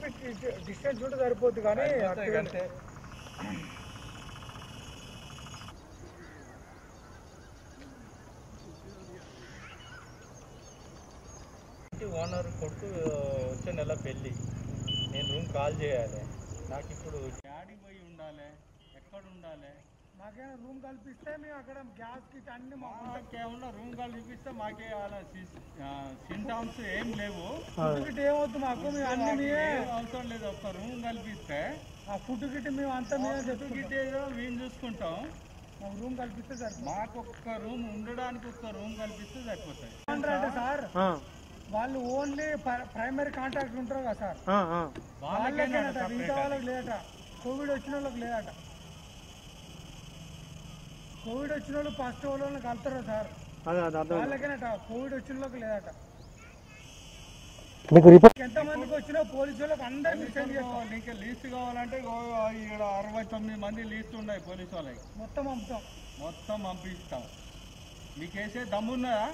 Feet distance ఉంటే సరిపోద్ది కానీ అంతే, అంతే. ఇంటి ఓనర్ కొడుకు వచ్చే నెల పెళ్ళి నేను రూమ్ కాల్ చేయాలి నాకు ఇప్పుడు డాడీ పోయి ఉండాలి ఎక్కడ ఉండాలి మాకేమైనా రూమ్ కల్పిస్తే మేము అక్కడ గ్యాస్ కి అన్ని మాకు మాకేమన్నా రూమ్ కాల్ చూపిస్తే మాకే అలా సింటామ్స్ ఏం లేవు ఫుడ్ గిట్ ఏమవుతుంది మాకు మేము అన్ని మేమే ఏం అవసరం లేదు ఒక రూమ్ కల్పిస్తే ఆ ఫుడ్ గిట్ మేము అంతా మేమే చుట్టూ చెప్తుంటాం గిట్టేదో మేము చూసుకుంటాం మాకు రూమ్ కల్పిస్తే సరిపోతుంది మాకు ఒక్క రూమ్ ఉండడానికి ఒక్క రూమ్ కల్పిస్తే సరిపోతాయి అంటే సార్ వాళ్ళు ఓన్లీ ప్రైమరీ కాంటాక్ట్ ఉంటారు కదా సార్ వాళ్ళకైనా వాళ్ళకేనట మిగతా వాళ్ళకి లేదట కోవిడ్ వచ్చిన వాళ్ళకి లేదట కోవిడ్ వచ్చిన వాళ్ళు ఫస్ట్ వాళ్ళని కలుతారు సార్ వాళ్ళకేనట కోవిడ్ వచ్చిన వాళ్ళకి లేదట మీకు రిపోర్ట్ ఎంత మందికి వచ్చినా పోలీసు వాళ్ళకి అందరినీ సెండ్ చేస్తాం నీకు లీస్ట్ కావాలంటే ఇగో ఇక్కడ అరవై తొమ్మిది మంది లీస్ట్ ఉన్నాయి పోలీసు వాళ్ళకి మొత్తం పంపుతాం మొత్తం పంపిస్తాం మీకు వేసే దమ్మున్నదా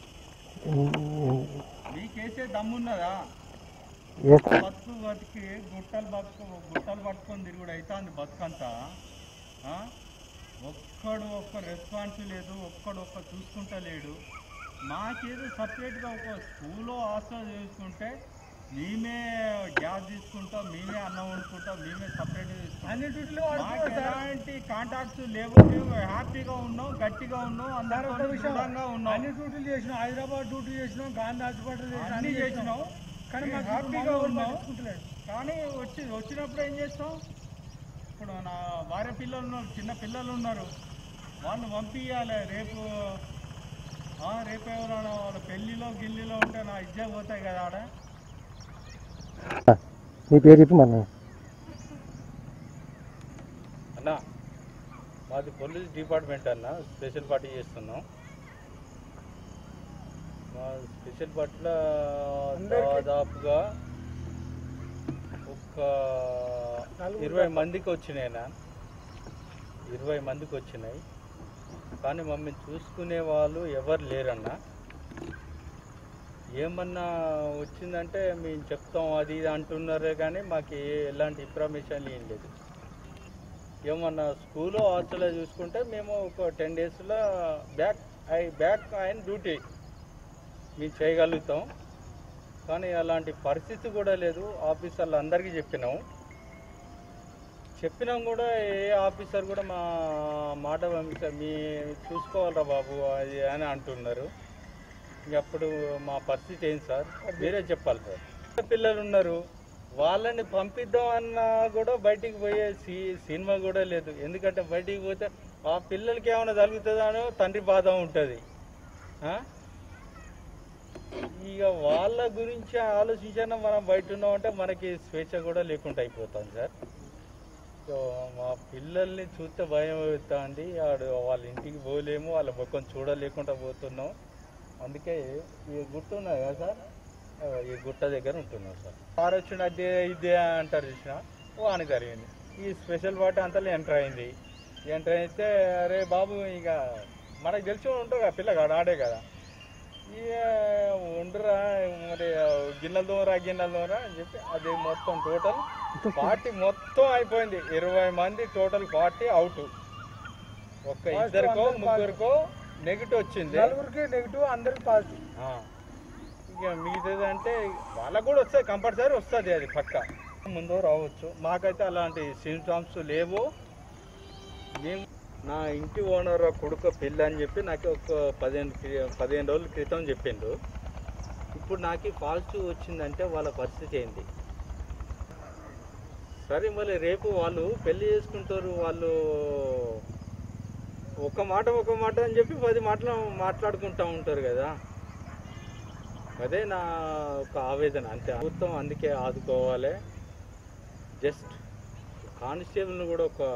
మీకు వేసే దమ్మున్నదా బతుకు బతికి గుట్టలు బతుకు గుట్టలు పట్టుకొని తిరుగుడు అవుతుంది బతుకంతా ఆ? ఒక్కడు ఒక్క రెస్పాన్స్ లేదు ఒక్కడు ఒక్క చూసుకుంటా లేడు మాకేదో సపరేట్గా ఒక స్కూల్లో హాస్టల్ చేసుకుంటే మేమే గ్యాస్ తీసుకుంటాం మేమే అన్నం వండుకుంటాం మేమే సపరేట్గా తీసుకుంటాం అన్ని డ్యూటీలు మాకు వాడుతున్నారు సార్ ఎలాంటి కాంటాక్ట్స్ లేవు మేము హ్యాపీగా ఉన్నాం గట్టిగా ఉన్నాం సార్ అందరూ ఒక విషయం దృఢంగా ఉన్నాం అన్ని డ్యూటీలు చేసినాం హైదరాబాద్ డ్యూటీ చేసినాం గాంధీ హాస్పిటల్ చేసినాం అన్ని చేసినాం కానీ మాకు హ్యాపీగా హ్యాపీగా ఉన్నాం ఉన్నాం కానీ వచ్చి వచ్చినప్పుడు ఏం చేస్తాం ఇప్పుడు నా భార్య పిల్లలు ఉన్నారు చిన్న పిల్లలు ఉన్నారు వాళ్ళు పంపించాలి రేపు ఆ, రేపు ఎవరైనా వాళ్ళ పెళ్ళిలో గిల్లిలో ఉంటే నా ఇజ్జ పోతాయి కదా ఆడ మీ పేరు చెప్పి మన అన్న మాది పోలీస్ డిపార్ట్మెంట్ అన్న స్పెషల్ పార్టీ చేస్తున్నాం మా స్పెషల్ పార్టీలో దాదాపుగా ఒక ఇరవై మందికి వచ్చినాయి అన్న ఇరవై మందికి వచ్చినాయి కానీ మమ్మల్ని చూసుకునే వాళ్ళు ఎవరు లేరన్న ఏమన్నా వచ్చిందంటే మేము చెప్తాం అది ఇది అంటున్నారే కానీ మాకు ఏ- ఎలాంటి ఇన్ఫర్మేషన్ ఏం లేదు ఏమన్నా స్కూల్ హాస్టల్లో చూసుకుంటే మేము ఒక టెన్ డేస్లో back I back and duty మేము చేయగలుగుతాం కానీ అలాంటి పరిస్థితి కూడా లేదు ఆఫీసర్లు అందరికీ చెప్పినాం చెప్పినాం కూడా ఏ ఆఫీసర్ కూడా మా మాట పంపించారు మీ చూసుకోవాలరా బాబు అది అని అంటున్నారు ఇంక అప్పుడు మా పరిస్థితి ఏంటి సార్ మీరే చెప్పాలి సార్ పిల్లలు ఉన్నారు వాళ్ళని పంపిద్దాం అన్నా కూడా బయటికి పోయే సి సినిమా కూడా లేదు ఎందుకంటే బయటికి పోతే ఆ పిల్లలకి ఏమైనా జరుగుతుందో అనో తండ్రి బాధ ఉంటుంది ఇక వాళ్ళ గురించి ఆలోచించాన మనం బయట ఉన్నామంటే మనకి స్వేచ్ఛ కూడా లేకుండా అయిపోతాం సార్ సో మా పిల్లల్ని చూస్తే భయం అవుతుంది ఆడు వాళ్ళ ఇంటికి పోలేము వాళ్ళ ముఖం చూడలేకుండా పోతున్నాం అందుకే ఈ గుట్ట ఉన్నది కదా సార్ ఆ, ఈ గుట్ట దగ్గర ఉంటున్నాం సార్ కార్ వచ్చిన అదే ఇదే అంటారు చూసిన వాన జరిగింది ఈ స్పెషల్ పార్టీ అంతా ఎంటర్ అయింది ఎంటర్ అయితే అరే బాబు ఇక మనకు తెలిసి ఉంటారు కదా పిల్లగాడు ఆడే కదా ఇక ఉండరా మరి గిన్నెల దూరా గిన్నెల దూరా అని చెప్పి అది మొత్తం టోటల్ పార్టీ మొత్తం అయిపోయింది ఇరవై మంది టోటల్ పార్టీ అవుట్ ఒక్క ఇద్దరికో ముగ్గురికో నెగిటివ్ వచ్చింది నలుగురికి నెగిటివ్ అందరికి పాజిటివ్ ఆ. ఇక మిగతాది అంటే వాళ్ళకు కూడా వస్తుంది కంపల్సరీ వస్తుంది అది పక్క ముందు రావచ్చు మాకైతే అలాంటి సిమ్టమ్స్ లేవు మేము నా ఇంటి ఓనర్ కొడుకు పెళ్ళి అని చెప్పి నాకు ఒక పదిహేను క్రి- పదిహేను రోజుల క్రితం చెప్పిండు ఇప్పుడు నాకు పాజిటివ్ వచ్చిందంటే వాళ్ళ పరిస్థితి ఏంటి సరే మళ్ళీ రేపు వాళ్ళు పెళ్లి చేసుకుంటారు వాళ్ళు ఒక మాట ఒక మాట అని చెప్పి పది మాటలు మాట్లాడుకుంటూ ఉంటారు కదా అదే నా ఒక ఆవేదన అంతే ప్రభుత్వం అందుకే ఆదుకోవాలి జస్ట్ కానిస్టేబుల్ని కూడా ఒక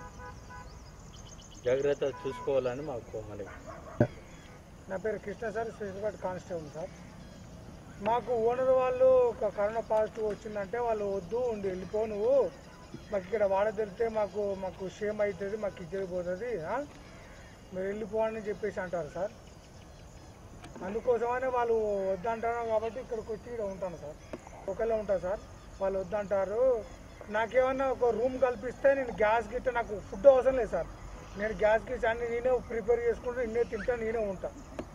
జాగ్రత్త చూసుకోవాలని మాకు మనకి నా పేరు Krishna sir special constable sir మాకు ఓనర్ వాళ్ళు ఒక కరోనా పాజిటివ్ వచ్చిందంటే వాళ్ళు వద్దు ఉండి వెళ్ళిపో నువ్వు మాకు ఇక్కడ వాడ తెలితే మాకు మాకు షేమ్ అవుతుంది మాకు ఇజ్జతి పోతుంది ఆ? మీరు వెళ్ళిపో అని చెప్పేసి అంటారు సార్ అందుకోసమనే వాళ్ళు వద్దంటారు కాబట్టి ఇక్కడికి వచ్చి ఇక్కడ ఉంటాను సార్ ఒకళ్ళే ఉంటాను సార్ వాళ్ళు వద్దంటారు నాకేమన్నా ఒక రూమ్ కల్పిస్తే నేను గ్యాస్ గిట్ట నాకు ఫుడ్ అవసరం లేదు సార్ నేను గ్యాస్ గిట్ట అన్ని నేనే ప్రిపేర్ చేసుకుంటూ నేనే తింటా నేనే ఉంటా